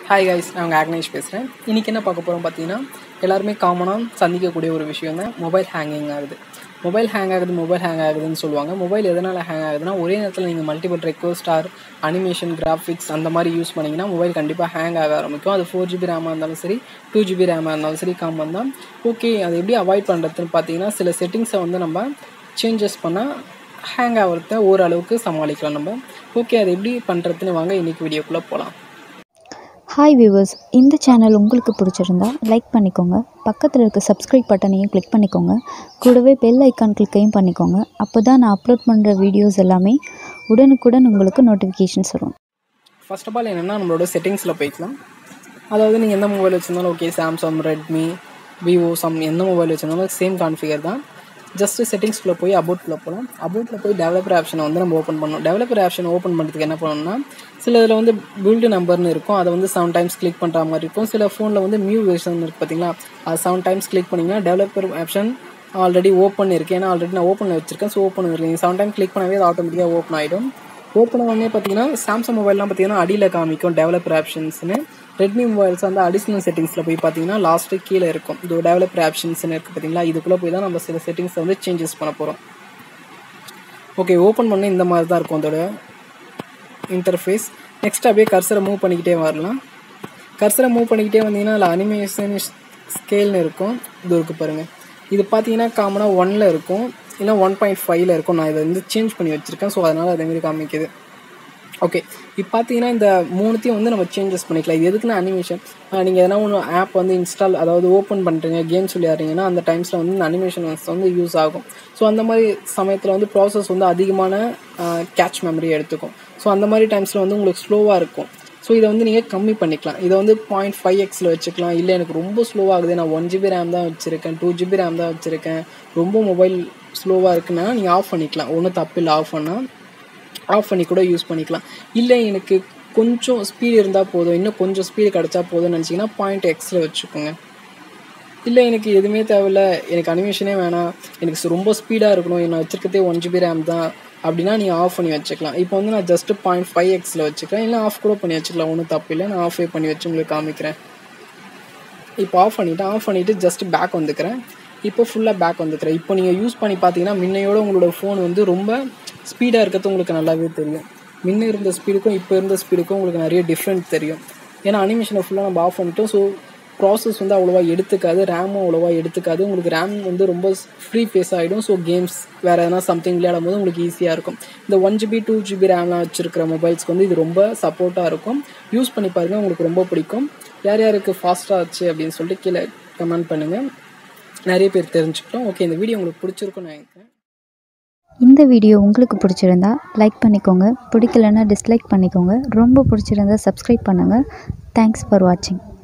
hi guys நான் உங்கள் ஆக்னேஷ் பேசுகிறேன் இன்றைக்கி என்ன பார்க்க போகிறோம் பார்த்தீங்கன்னா எல்லாருமே காமனாக சந்திக்கக்கூடிய ஒரு விஷயம் தான் மொபைல் ஹேங்கிங் ஆகுது மொபைல் ஹேங் ஆகுது மொபைல் ஹேங் ஆகுதுன்னு சொல்லுவாங்க மொபைல் எதனால் ஹேங் ஆகுதுன்னா ஒரே நேரத்தில் நீங்கள் multiple request or animation graphics அந்த மாதிரி யூஸ் பண்ணிங்கன்னா மொபைல் கண்டிப்பாக ஹேங் ஆக ஆரம்பிக்கும் அது ஃபோர் ஜிபி ரேமாக இருந்தாலும் சரி டூ ஜிபி ரேமாக இருந்தாலும் சரி காமன் தான் ஓகே அதை எப்படி அவாய்ட் பண்ணுறதுன்னு பார்த்தீங்கன்னா சில செட்டிங்ஸை வந்து நம்ம சேஞ்சஸ் பண்ணால் ஹேங் ஆகிறத ஓரளவுக்கு சமாளிக்கலாம் நம்ம ஓகே அதை எப்படி பண்ணுறதுன்னு வாங்க இன்றைக்கி வீடியோக்குள்ளே போகலாம் ஹாய் வியூவர்ஸ் இந்த சேனல் உங்களுக்கு பிடிச்சிருந்தா லைக் பண்ணிக்கோங்க பக்கத்தில் இருக்க சப்ஸ்கிரைப் பட்டனையும் கிளிக் பண்ணிக்கோங்க கூடவே பெல் ஐக்கான் கிளிக்கையும் பண்ணிக்கோங்க அப்போ தான் நான் அப்லோட் பண்ணுற வீடியோஸ் எல்லாமே உடனுக்குடன் உங்களுக்கு நோட்டிஃபிகேஷன்ஸ் வரும் ஃபர்ஸ்ட் ஆஃப் ஆல் என்னென்னா நம்மளோட செட்டிங்ஸில் போய்க்கலாம் அதாவது நீங்கள் எந்த மொபைல் வச்சுருந்தாலும் okay Samsung Redmi Vivo some எந்த மொபைல் வச்சுருந்தாலும் சேம் கான்ஃபிகர் தான் ஜஸ்ட்டு செட்டிங்ஸ்குள்ளே போய் அபவுட்டில் போகலாம் அபவுட்டில் போய் டெவலப்பர் ஆப்ஷனை வந்து நம்ம ஓப்பன் பண்ணணும் டெவலப்பர் ஆப்ஷன் ஓப்பன் பண்ணுறதுக்கு என்ன பண்ணணும்னா சில இதில் வந்து பில்டு நம்பர்னு இருக்கும் அதை வந்து செவன் டைம்ஸ் கிளிக் பண்ணுற மாதிரி இருக்கும் சில ஃபோனில் வந்து மியூ வெர்ஷன் இருக்குது பார்த்தீங்களா அது செவன் டைம்ஸ் கிளிக் பண்ணிங்கன்னா டெவலப்பர் ஆப்ஷன் ஆல்ரெடி ஓப்பன் இருக்குது ஏன்னா ஆல்ரெடி நான் ஓப்பன் வச்சிருக்கேன் ஸோ ஓப்பன் இருக்கு நீங்கள் செவன் டைம் கிளிக் பண்ணவே அது ஆட்டோமேட்டிக்காக ஓப்பன் ஆகிடும் ஓப்பன் ஆனே பார்த்தீங்கன்னா சாம்சங் மொபைல்லாம் பார்த்தீங்கன்னா அடியில் காமிக்கும் டெவலப்பர் ஆப்ஷன்ஸ்னு ரெட்மி மொபைல்ஸ் வந்து அடிஷ்னல் செட்டிங்ஸில் போய் பார்த்தீங்கன்னா லாஸ்ட்டு கீழே இருக்கும் இது டெவலப்பர் ஆப்ஷன்ஸ்னு இருக்குது பார்த்தீங்களா இதுக்குள்ளே போய் தான் நம்ம சில செட்டிங்ஸை வந்து சேஞ்சஸ் பண்ண போகிறோம் ஓகே ஓப்பன் பண்ண இந்த மாதிரி தான் இருக்கும் அதோட இன்டர்ஃபேஸ் நெக்ஸ்ட் அப்படியே கர்சரை மூவ் பண்ணிக்கிட்டே வரலாம் கர்சரை மூவ் பண்ணிக்கிட்டே வந்தீங்கன்னா அதில் அனிமேஷன் ஸ்கேல்னு இருக்கும் இது இருக்குது பாருங்கள் இது பார்த்தீங்கன்னா காமனாக ஒனில் இருக்கும் இல்லை ஒன் பாயிண்ட் ஃபைவ்ல இருக்கும் நான் இதை வந்து சேஞ்ச் பண்ணி வச்சுருக்கேன் ஸோ அதனால் அதேமாரி காமிக்குது ஓகே இப்போ பார்த்தீங்கன்னா இந்த மூணுத்தையும் வந்து நம்ம சேஞ்சஸ் பண்ணிக்கலாம் இது எதுக்குன்னா அனிமேஷன் நீங்கள் எதனா ஒன்று ஆப் வந்து இன்ஸ்டால் அதாவது ஓப்பன் பண்ணுறீங்க கேம்ஸ் விளையாடுறீங்கன்னா அந்த டைம்ஸில் வந்து இந்த அனிமேஷன் வந்து யூஸ் ஆகும் ஸோ அந்த மாதிரி சமயத்தில் வந்து ப்ராசஸ் வந்து அதிகமான கேட்ச் மெமரி எடுத்துக்கும் ஸோ அந்த மாதிரி டைம்ஸில் வந்து உங்களுக்கு ஸ்லோவாக இருக்கும் ஸோ இதை வந்து நீங்கள் கம்மி பண்ணிக்கலாம் இதை வந்து பாயிண்ட் ஃபைவ் எக்ஸில் வச்சுக்கலாம் இல்லை எனக்கு ரொம்ப ஸ்லோவாகுது நான் ஒன் ஜிபி ரேம் தான் வச்சுருக்கேன் டூ ஜிபி ரேம் தான் வச்சுருக்கேன் ரொம்ப மொபைல் ஸ்லோவாக இருக்குன்னா நீங்கள் ஆஃப் பண்ணிக்கலாம் ஒன்றும் தப்பு இல்லை ஆஃப் பண்ணால் ஆஃப் பண்ணி கூட யூஸ் பண்ணிக்கலாம் இல்லை எனக்கு கொஞ்சம் ஸ்பீடு இருந்தால் போதும் இன்னும் கொஞ்சம் ஸ்பீடு கிடச்சா போதும்னு நினச்சிங்கன்னா பாயிண்ட் எக்ஸில் வச்சுக்கோங்க இல்லை எனக்கு எதுவுமே தேவையில்ல எனக்கு அனிமேஷனே வேணாம் எனக்கு ரொம்ப ஸ்பீடாக இருக்கணும் நான் வச்சுருக்கதே ஒன் ஜிபி ரேம் தான் அப்படின்னா நீங்கள் ஆஃப் பண்ணி வச்சுக்கலாம் இப்போ வந்து நான் ஜஸ்ட்டு பாயிண்ட் ஃபைவ் எக்ஸில் வச்சுக்கிறேன் இல்லை ஆஃப் கூட பண்ணி வச்சுக்கலாம் ஒன்றும் தப்பு இல்லை நான் ஆஃபே பண்ணி வச்சு உங்களுக்கு காமிக்கிறேன் இப்போ ஆஃப் பண்ணிவிட்டு ஆஃப் பண்ணிவிட்டு ஜஸ்ட் பேக் வந்துக்கிறேன் இப்போ ஃபுல்லாக பேக் வந்துக்கிறேன் இப்போ நீங்கள் யூஸ் பண்ணி பார்த்தீங்கன்னா முன்னையோட உங்களோட ஃபோன் வந்து ரொம்ப ஸ்பீடாக இருக்கிறது உங்களுக்கு நல்லாவே தெரியும் முன்ன இருந்த ஸ்பீடுக்கும் இப்போ இருந்த ஸ்பீடுக்கும் உங்களுக்கு நிறைய டிஃப்ரெண்ட் தெரியும் ஏன்னா அனிமேஷனை ஃபுல்லாக நம்ம ஆஃப் பண்ணிட்டோம் ஸோ ப்ராசஸ் வந்து அவ்வளோவா எடுத்துக்காது ரேமும் அவ்வளோவா எடுத்துக்காது உங்களுக்கு ரேம் வந்து ரொம்ப ஃப்ரீ பேஸ் ஆகிடும் ஸோ கேம்ஸ் வேறு எதனா சம்திங் விளையாடும் போது உங்களுக்கு ஈஸியாக இருக்கும் இந்த ஒன் ஜிபி டூ ஜிபி ரேம்லாம் வச்சுருக்கிற மொபைல்ஸ்க்கு வந்து இது ரொம்ப சப்போர்ட்டாக இருக்கும் யூஸ் பண்ணி பாருங்கள் உங்களுக்கு ரொம்ப பிடிக்கும் யார் யாருக்கு ஃபாஸ்ட்டாக ஆச்சு அப்படின்னு சொல்லிட்டு கீழே கமெண்ட் பண்ணுங்கள் நிறைய பேர் தெரிஞ்சுக்கிட்டோம் ஓகே இந்த வீடியோ உங்களுக்கு பிடிச்சிருக்கும்னு நினைக்கிறேன் இந்த வீடியோ உங்களுக்கு பிடிச்சிருந்தா லைக் பண்ணிக்கோங்க பிடிக்கலன்னா டிஸ்லைக் பண்ணிக்கோங்க ரொம்ப பிடிச்சிருந்தா சப்ஸ்கிரைப் பண்ணுங்கள் தேங்க்ஸ் ஃபார் வாட்சிங்